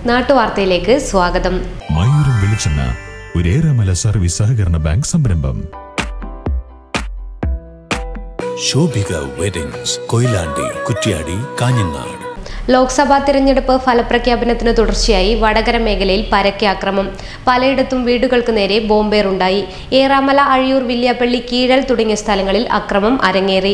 നാട്ടുവാർത്തയിലേക്ക് സ്വാഗതം മയൂരം വെളിച്ചെണ്ണ ഒരേറെമല സർവീസ് സഹകരണ ബാങ്ക് സംരംഭം ശോഭിക വെഡിങ്സ് കൊയിലാണ്ടി കുറ്റ്യാടി കാഞ്ഞങ്ങാട് ലോക്സഭാ തിരഞ്ഞെടുപ്പ് ഫലപ്രഖ്യാപനത്തിന് തുടർച്ചയായി വടകര മേഖലയിൽ പരക്കെ ആക്രമം പലയിടത്തും വീടുകൾക്ക് നേരെ ബോംബേറുണ്ടായി ഏറാമല അഴിയൂർ വില്യാപ്പള്ളി കീഴൽ തുടങ്ങിയ സ്ഥലങ്ങളിൽ അക്രമം അരങ്ങേറി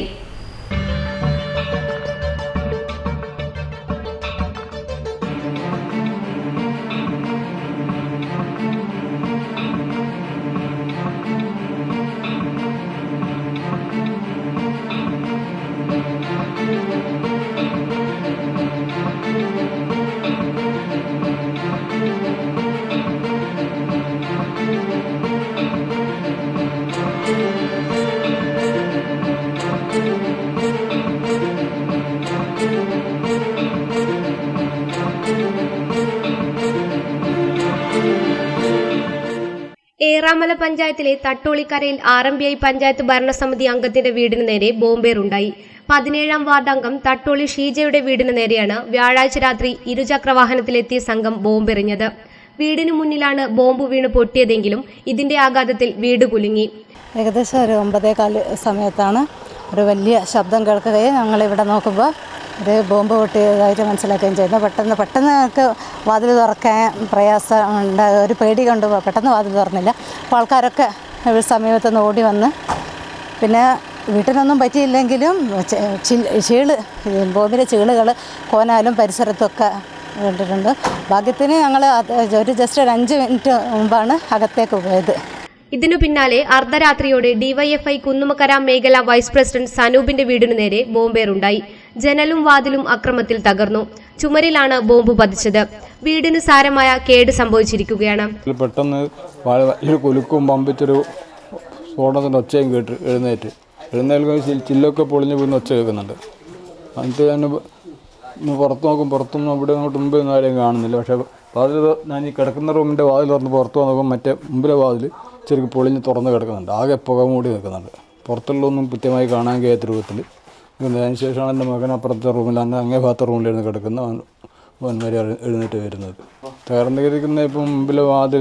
ഏറാമല പഞ്ചായത്തിലെ തട്ടോളിക്കരയിൽ R M B I panchayat ഭരണസമിതി അംഗത്തിന്റെ വീടിന് നേരെ ബോംബേറുണ്ടായി പതിനേഴാം വാർഡ് അംഗം തട്ടോളി ഷീജയുടെ വീടിന് നേരെയാണ് വ്യാഴാഴ്ച രാത്രി ഇരുചക്ര വാഹനത്തിലെത്തിയ സംഘം ബോംബെറിഞ്ഞത് വീടിന് മുന്നിലാണ് ബോംബ് വീണ് പൊട്ടിയതെങ്കിലും ഇതിന്റെ ആഘാതത്തിൽ വീട് കുലുങ്ങി ഏകദേശം ഒരു ഒമ്പതേകാല് സമയത്താണ് ഒരു വലിയ ശബ്ദം കേൾക്കുകയും ഞങ്ങൾ ഇവിടെ നോക്കുമ്പോൾ ഒരു ബോംബ് പൊട്ടിയതായിട്ട് മനസ്സിലാക്കുകയും ചെയ്യുന്നു പെട്ടെന്ന് പെട്ടെന്ന് ഞങ്ങൾക്ക് വാതിൽ തുറക്കാൻ പ്രയാസം ഉണ്ട് ഒരു പേടി കൊണ്ട് പെട്ടെന്ന് വാതിൽ തുറന്നില്ല അപ്പോൾ ആൾക്കാരൊക്കെ ഒരു സമീപത്ത് നിന്ന് ഓടി വന്ന് പിന്നെ വീട്ടിനൊന്നും പറ്റിയില്ലെങ്കിലും ചെ- ചിൽ- ചീള് ഈ ബോംബിൻ്റെ ചീളുകൾ കോനാലും പരിസരത്തൊക്കെ കണ്ടിട്ടുണ്ട് ഭാഗ്യത്തിന് ഞങ്ങൾ ഒരു ജസ്റ്റ് ഒരു അഞ്ച് മിനിറ്റ് മുമ്പാണ് അകത്തേക്ക് പോയത് ഇതിനു പിന്നാലെ അർദ്ധരാത്രിയോടെ ഡിവൈഎഫ്ഐ കുന്നുമക്കര മേഖല വൈസ് പ്രസിഡന്റ് സനൂപിന്റെ വീടിനു നേരെ ബോംബേറുണ്ടായി ജനലും വാതിലും അക്രമത്തിൽ തകർന്നു ചുമരിലാണ് ബോംബ് പതിച്ചത് വീടിന് സാരമായ കേട് സംഭവിച്ചിരിക്കുകയാണ് ഇതിൽ പെട്ടെന്ന് വളരെ വലിയൊരു കുലുക്കും പമ്പിച്ചൊരു സ്ഫോടനത്തിൻ്റെ ഒച്ചയും കേട്ട് എഴുന്നേറ്റ് എഴുന്നേൽക്കുമ്പോൾ ചിൽ- ചില്ലൊക്കെ പൊളിഞ്ഞ് വീണ് ഒച്ച കേൾക്കുന്നുണ്ട് എന്നിട്ട് ഞാൻ ഒന്ന് പുറത്ത് നോക്കും പുറത്തൊന്നും അവിടെ അങ്ങോട്ട് മുമ്പ് ഒന്നും ആരെയും കാണുന്നില്ല പക്ഷേ വാതിൽ ത- ഞാൻ ഈ കിടക്കുന്ന റൂമിൻ്റെ വാതിൽ തുറന്ന് പുറത്ത് നോക്കുമ്പോൾ മറ്റേ മുമ്പിലെ വാതിൽ ചെറുക്ക് പൊളിഞ്ഞ് തുറന്ന് കിടക്കുന്നുണ്ട് ആകെ പുക മൂടി നിൽക്കുന്നുണ്ട് പുറത്തുള്ളതൊന്നും കൃത്യമായി കാണാൻ കഴിയാത്ത രൂപത്തിൽ നിൽക്കുന്നത് അതിന് ശേഷമാണ് എൻ്റെ മകൻ അപ്പുറത്തെ റൂമിൽ അന്ന് അങ്ങേ ഭാഗത്തെ റൂമിലിരുന്ന് കിടക്കുന്ന അവൻ അവൻ വരെ എഴുന്നേറ്റ് വരുന്നത് തകർന്നിരിക്കുന്ന ഇപ്പം മുമ്പിലെ വാതിൽ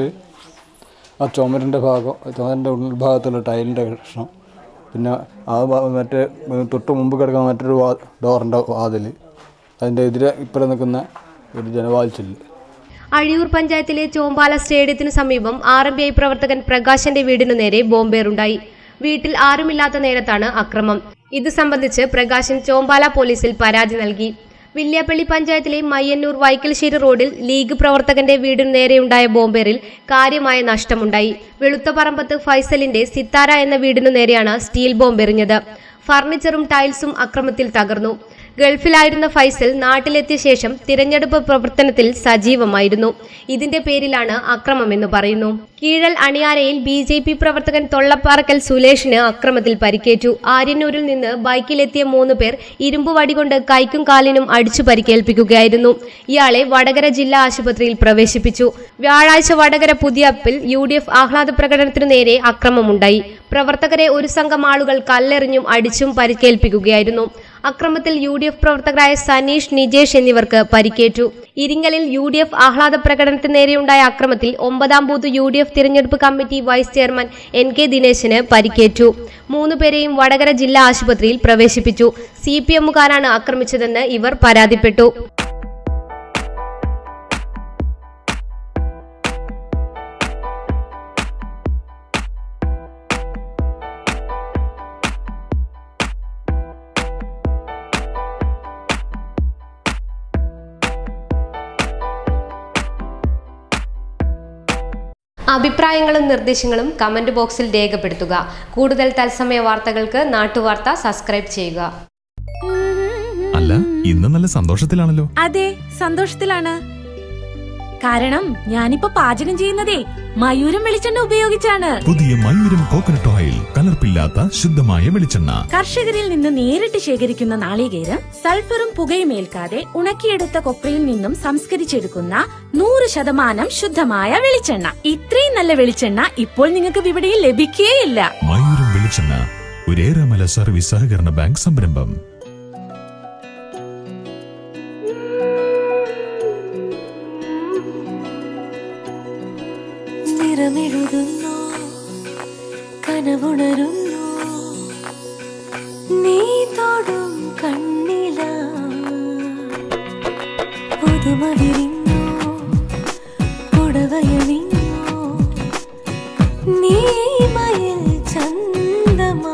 ആ ചുമരിൻ്റെ ഭാഗം ചുമരിൻ്റെ ഉൾഭാഗത്തുള്ള ടൈലിൻ്റെ കഷ്ണം പിന്നെ ആ ഭാ- മറ്റേ ഉം, തൊട്ട് മുമ്പ് കിടക്കുന്ന മറ്റൊരു വാ ഡോറിൻ്റെ വാതിൽ അതിൻ്റെ എതിരെ ഇപ്പുറം നിൽക്കുന്ന ഒരു ജനവാതിച്ചില്ല അഴിയൂർ പഞ്ചായത്തിലെ ചോമ്പാല സ്റ്റേഡിയത്തിനു സമീപം ആർ എം ബി ഐ പ്രവർത്തകൻ പ്രകാശന്റെ വീടിനു നേരെ ബോംബേറുണ്ടായി വീട്ടിൽ ആരുമില്ലാത്ത നേരത്താണ് അക്രമം ഇത് സംബന്ധിച്ച് പ്രകാശൻ ചോമ്പാല പോലീസിൽ പരാതി നൽകി വില്യാപ്പള്ളി പഞ്ചായത്തിലെ മയ്യന്നൂർ വൈക്കൽശ്ശേരി റോഡിൽ ലീഗ് പ്രവർത്തകന്റെ വീടിനു നേരെയുണ്ടായ ബോംബേറിൽ കാര്യമായ നഷ്ടമുണ്ടായി വെളുത്തപറമ്പത്ത് ഫൈസലിന്റെ സിത്താര എന്ന വീടിനു നേരെയാണ് സ്റ്റീൽ ബോംബെറിഞ്ഞത് ഫർണിച്ചറും ടൈൽസും അക്രമത്തിൽ തകർന്നു ഗൾഫിലായിരുന്ന ഫൈസൽ നാട്ടിലെത്തിയ ശേഷം തിരഞ്ഞെടുപ്പ് പ്രവർത്തനത്തിൽ സജീവമായിരുന്നു ഇതിന്റെ പേരിലാണ് അക്രമമെന്ന് പറയുന്നു കീഴൽ അണിയാരയിൽ ബി ജെ പി പ്രവർത്തകൻ തൊള്ളപ്പാറക്കൽ സുലേഷിന് അക്രമത്തിൽ പരിക്കേറ്റു ആര്യന്നൂരിൽ നിന്ന് ബൈക്കിലെത്തിയ മൂന്ന് പേർ ഇരുമ്പ് വടികൊണ്ട് കൈക്കും കാലിനും അടിച്ചു പരിക്കേൽപ്പിക്കുകയായിരുന്നു ഇയാളെ വടകര ജില്ലാ ആശുപത്രിയിൽ പ്രവേശിപ്പിച്ചു വ്യാഴാഴ്ച വടകര പുതിയപ്പിൽ യു ഡി എഫ് ആഹ്ലാദ പ്രകടനത്തിനു നേരെ അക്രമമുണ്ടായി പ്രവർത്തകരെ ഒരു സംഘം ആളുകൾ കല്ലെറിഞ്ഞും അടിച്ചും പരിക്കേൽപ്പിക്കുകയായിരുന്നു അക്രമത്തിൽ യു ഡി എഫ് പ്രവർത്തകരായ സനീഷ് നിജേഷ് എന്നിവർക്ക് പരിക്കേറ്റു ഇരിങ്ങലിൽ യു ഡി എഫ് ആഹ്ലാദ പ്രകടനത്തിന് നേരെയുണ്ടായ അക്രമത്തിൽ ഒമ്പതാം ബൂത്ത് യു ഡി എഫ് തിരഞ്ഞെടുപ്പ് committee vice chairman N K ദിനേശിന് പരിക്കേറ്റു മൂന്നുപേരെയും വടകര ജില്ലാ ആശുപത്രിയിൽ പ്രവേശിപ്പിച്ചു സി പി എമ്മുകാരാണ് ആക്രമിച്ചതെന്ന് ഇവർ പരാതിപ്പെട്ടു അഭിപ്രായങ്ങളും നിർദ്ദേശങ്ങളും കമന്റ് ബോക്സിൽ രേഖപ്പെടുത്തുക കൂടുതൽ തത്സമയ വാർത്തകൾക്ക് നാട്ടുവാർത്ത സബ്സ്ക്രൈബ് ചെയ്യുക അല്ല ഇന്ന് നല്ല സന്തോഷത്തിലാണല്ലോ അതെ സന്തോഷത്തിലാണ് കാരണം ഞാനിപ്പോ പാചകം ചെയ്യുന്നതേ മയൂരം വെളിച്ചെണ്ണ ഉപയോഗിച്ചാണ് പുതിയ മയൂരം കോക്കനട്ട് ഓയിൽ കലർപ്പില്ലാത്ത ശുദ്ധമായ വെളിച്ചെണ്ണ കർഷകരിൽ നിന്ന് നേരിട്ട് ശേഖരിക്കുന്ന നാളികേരം സൾഫറും പുകയും ഏൽക്കാതെ ഉണക്കിയെടുത്ത കൊപ്രയിൽ നിന്നും സംസ്കരിച്ചെടുക്കുന്ന നൂറ് ശതമാനം ശുദ്ധമായ വെളിച്ചെണ്ണ ഇത്രയും നല്ല വെളിച്ചെണ്ണ ഇപ്പോൾ നിങ്ങൾക്ക് വിപണിയിൽ ലഭിക്കുകയില്ല മയൂരം വെളിച്ചെണ്ണ ഒരേറെമല സർവീസ് സഹകരണ ബാങ്ക് സംരംഭം നിറമെഴുതുന്നു കനവുണരുന്നു നീ തൊടും കണ്ണില പുതുമ വിരിഞ്ഞു പുടവയണിഞ്ഞു നീ മയിൽ ചന്തമാ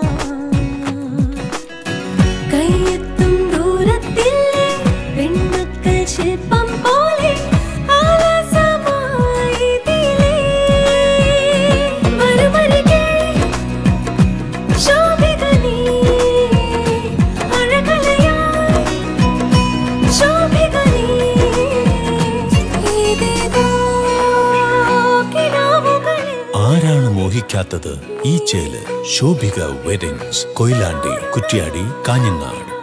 കയ്യെത്തും ദൂരത്തിൽ പെൺമക്കൾ ശില്പം പോലെ ആലസമായി ഇതിലേ. വരുമരികെ ശോഭിക നീ, അഴകലയായി ശോഭിക നീ. ഇതേതോ കിനാവുകളിൽ ആരാണ് മോഹിക്കാത്തത് ഈ ചേല് ശോഭിക വെഡിങ്സ് കൊയിലാണ്ടി കുറ്റ്യാടി കാഞ്ഞങ്ങാട്